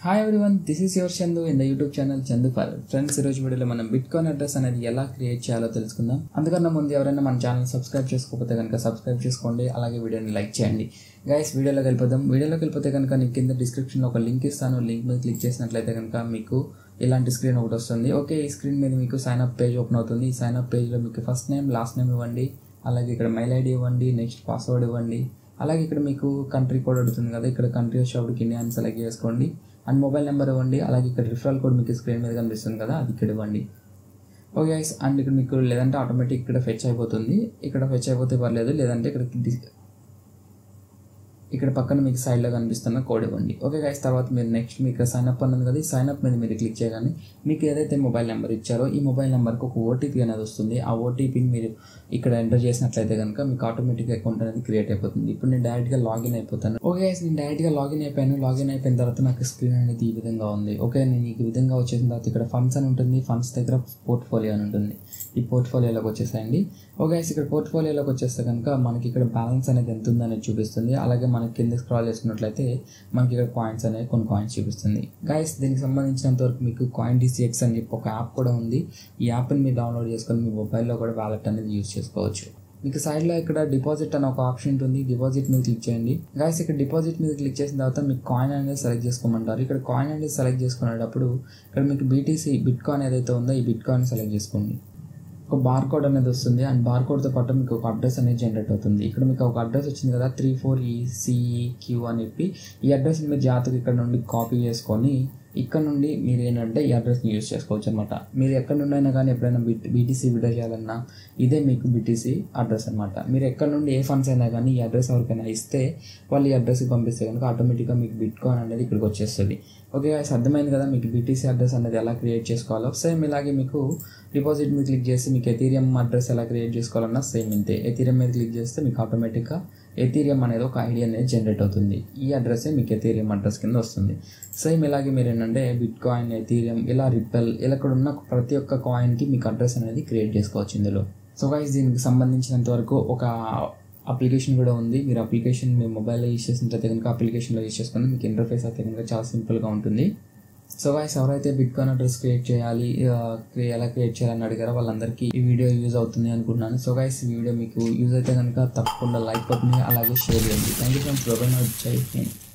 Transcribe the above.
hi everyone this is your Chandu in the YouTube channel Chandu for friends ఈరోజు వీడియోలో మనం bit bitcoin address అనేది ఎలా క్రియేట్ చేయాలో తెలుసుకుందాం అందుకన్నా ముందు ఎవరైనా మన ఛానల్ సబ్స్క్రైబ్ చేసుకోకపోతే కనుక సబ్స్క్రైబ్ చేసుకోండి అలాగే వీడియోని లైక్ చేయండి గైస్ వీడియోలోకి వెళ్ళిపోదాం వీడియోలోకి వెళ్ళిపోతే కనుక నేను కింద డిస్క్రిప్షన్లో ఒక లింక్ ఇస్తాను లింక్ మీద క్లిక్ చేసినట్లయితే కనుక మీకు ఇలాంటి స్క్రీన్ ఒకటి వస్తుంది ఓకే ఈ స్క్రీన్ మీద మీకు సైన్ అప్ పేజ్ ఓపెన్ అవుతుంది ఈ సైన్ అప్ పేజ్లో మీకు ఫస్ట్ నేమ్ లాస్ట్ నేమ్ ఇవ్వండి అలాగే ఇక్కడ మెయిల్ ఐడి ఇవ్వండి నెక్స్ట్ పాస్వర్డ్ ఇవ్వండి అలాగే ఇక్కడ మీకు కంట్రీ కోడ్ అడుగుతుంది కదా ఇక్కడ కంట్రీ వచ్చేటప్పటికి ఇండియా అని సెలెక్ట్ చేసుకోండి అండ్ మొబైల్ నెంబర్ ఇవ్వండి అలాగే ఇక్కడ రిఫరల్ కోడ్ మీకు స్క్రీన్ మీద కనిపిస్తుంది కదా అది ఇక్కడ ఇవ్వండి ఓకే గైస్ అండ్ ఇక్కడ మీకు లేదంటే ఆటోమేటిక్ ఇక్కడ ఫెచ్ అయిపోతుంది ఇక్కడ ఫెచ్ అయిపోతే పర్లేదు లేదంటే ఇక్కడ ది- ఇక్కడ పక్కన మీకు సైడ్లో కనిపిస్తున్న కోడ్ ఇవ్వండి ఓకే గైస్ తర్వాత మీరు నెక్స్ట్ మీకు సైన్ అప్ అన్నది కదా ఈ సైన్ అప్ మీద మీరు క్లిక్ చేయగానే మీకు ఏదైతే మొబైల్ నెంబర్ ఇచ్చారో ఈ మొబైల్ నెంబర్కి ఒక ఓటీపీ అనేది వస్తుంది ఆ ఓటీపీని మీరు ఇక్కడ ఎంటర్ చేసినట్లయితే కనుక మీకు ఆటోమేటిక్ అకౌంట్ అనేది క్రియేట్ అయిపోతుంది ఇప్పుడు నేను డైరెక్ట్గా లాగిన్ అయిపోతాను ఓకే గైస్ నేను డైరెక్ట్గా లాగిన్ అయిపోయాను లాగిన్ అయిపోయిన తర్వాత నాకు స్క్రీన్ అనేది ఈ విధంగా ఉంది ఓకే నేను ఈ విధంగా వచ్చేసిన తర్వాత ఇక్కడ ఫండ్స్ అని ఉంటుంది ఫండ్స్ దగ్గర పోర్ట్ఫోలియో అని ఉంటుంది ఈ పోర్ట్ఫోలియోలోకి వచ్చేసాయండి ఓకే గైస్ ఇక్కడ పోర్ట్ఫోలియోలోకి వచ్చేస్తే కనుక మనకి ఇక్కడ బ్యాలెన్స్ అనేది ఎంత ఉందనేది చూపిస్తుంది అలాగే మనకి కింద స్క్రాల్ చేసుకున్నట్లయితే మనకి ఇక్కడ కాయిన్స్ అనేవి కొన్ని కాయిన్స్ చూపిస్తుంది గైస్ దీనికి సంబంధించినంత వరకు మీకు కాయిన్ డిసిఎక్స్ అని చెప్పి ఒక యాప్ కూడా ఉంది ఈ యాప్ని మీరు డౌన్లోడ్ చేసుకొని మీ మొబైల్లో కూడా వ్యాలెట్ అనేది యూజ్ చేసుకోవచ్చు మీకు సైడ్లో ఇక్కడ డిపాజిట్ అనే ఒక ఆప్షన్ ఉంటుంది డిపాజిట్ మీద క్లిక్ చేయండి గైస్ ఇక్కడ డిపాజిట్ మీద క్లిక్ చేసిన తర్వాత మీకు కాయిన్ అనేది సెలెక్ట్ చేసుకోమంటారు ఇక్కడ కాయిన్ అనేది సెలెక్ట్ చేసుకునేటప్పుడు ఇక్కడ మీకు బీటీసీ బిట్ కాయిన్ ఏదైతే ఉందో ఈ బిట్ కాయిన్ సెలెక్ట్ చేసుకోండి ఒక బార్ కోడ్ అనేది వస్తుంది అండ్ బార్ కోడ్తో పాటు మీకు ఒక అడ్రస్ అనేది జనరేట్ అవుతుంది ఇక్కడ మీకు ఒక అడ్రస్ వచ్చింది కదా three four E CE Q అని చెప్పి ఈ అడ్రస్ని మీరు జాతకు ఇక్కడ నుండి కాపీ చేసుకొని ఇక్కడ నుండి మీరు ఏంటంటే ఈ అడ్రస్ని యూజ్ చేసుకోవచ్చు అనమాట మీరు ఎక్కడ నుండి అయినా కానీ ఎప్పుడైనా బిట్ బీటీసీ విడ్రా చేయాలన్నా ఇదే మీకు బీటీసీ అడ్రస్ అనమాట మీరు ఎక్కడ నుండి ఏ ఫండ్స్ అయినా కానీ ఈ అడ్రస్ ఎవరికైనా ఇస్తే వాళ్ళు ఈ అడ్రస్కి పంపిస్తే కనుక ఆటోమేటిక్గా మీకు బిట్ కాయిన్ అనేది ఇక్కడికి వచ్చేస్తుంది ఓకే guys, అర్థమైంది కదా మీకు బీటీసీ అడ్రస్ అనేది ఎలా క్రియేట్ చేసుకోవాలో సేమ్ ఇలాగే మీకు డిపాజిట్ మీద క్లిక్ చేసి మీకు ఎథీరియం అడ్రస్ ఎలా క్రియేట్ చేసుకోవాలన్నా సేమ్ ఇంతే ఎథీరియం మీద క్లిక్ చేస్తే మీకు ఆటోమేటిక్గా ఎథీరియం అనేది ఒక ఐడి అనేది జనరేట్ అవుతుంది ఈ అడ్రస్సే మీకు ఎథీరియం అడ్రస్ కింద వస్తుంది సేమ్ ఇలాగే మీరు ఏంటంటే బిట్ కాయిన్ ఎథీరియం ఇలా రిపెల్ ఇలా ఇక్కడ ఉన్న ప్రతి ఒక్క కాయిన్కి మీకు అడ్రస్ అనేది క్రియేట్ చేసుకోవచ్చు ఇందులో సో గైస్ దీనికి సంబంధించినంత వరకు ఒక అప్లికేషన్ కూడా ఉంది మీరు అప్లికేషన్ మీ మొబైల్లో యూస్ చేసినట్లయితే కనుక అప్లికేషన్లో యూస్ చేసుకుని మీకు ఇంటర్ఫేస్ అయితే కనుక చాలా సింపుల్గా ఉంటుంది సో గైస్ ఎవరైతే బిట్ కాయిన్ అడ్రస్ క్రియేట్ చేయాలి ఆ, క్రి- ఎలా క్రియేట్ చేయాలని అడిగారో వాళ్ళందరికీ ఈ వీడియో యూజ్ అవుతుంది అనుకుంటున్నాను సో గైస్ ఈ వీడియో మీకు యూజ్ అయితే కనుక తప్పకుండా లైక్ కొట్టండి అలాగే షేర్ చేయండి థ్యాంక్ యూ ఫ్రెండ్స్ వచ్చాయి